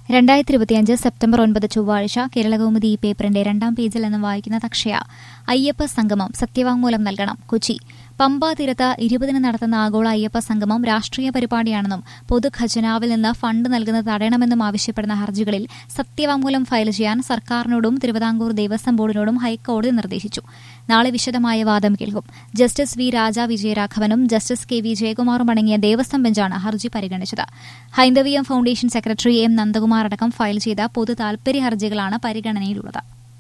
രണ്ടായിരത്തി ഇരുപത്തിയഞ്ച് സെപ്റ്റംബർ ഒൻപത് ചൊവ്വാഴ്ച കേരളകൗമുദി ഈ പേപ്പറിന്റെ രണ്ടാം പേജിൽ നിന്ന് വായിക്കുന്ന തക്ഷയ അയ്യപ്പ സംഗമം സത്യവാങ്മൂലം നൽകണം കൊച്ചി പമ്പ തീരത്ത് ഇരുപതിന് നടത്തുന്ന ആഗോള അയ്യപ്പ സംഗമം രാഷ്ട്രീയ പരിപാടിയാണെന്നും പൊതുഖജനാവിൽ നിന്ന് ഫണ്ട് നൽകുന്നത് തടയണമെന്നും ആവശ്യപ്പെടുന്ന ഹർജികളിൽ സത്യവാങ്മൂലം ഫയൽ ചെയ്യാൻ സർക്കാരിനോടും തിരുവിതാംകൂർ ദേവസ്വം ബോർഡിനോടും ഹൈക്കോടതി നിർദ്ദേശിച്ചു നാളെ വിശദമായ വാദം കേൾക്കും ജസ്റ്റിസ് വി രാജ വിജയരാഘവനും ജസ്റ്റിസ് കെ വി ജയകുമാറും അടങ്ങിയ ദേവസ്വം ബെഞ്ചാണ് ഹർജി പരിഗണിച്ചത് Haindaveeyam foundation secretary M Nandakumar അടക്കം ഫയൽ ചെയ്ത പൊതു താൽപര്യ ഹർജികളാണ് പരിഗണനയിലുള്ളത്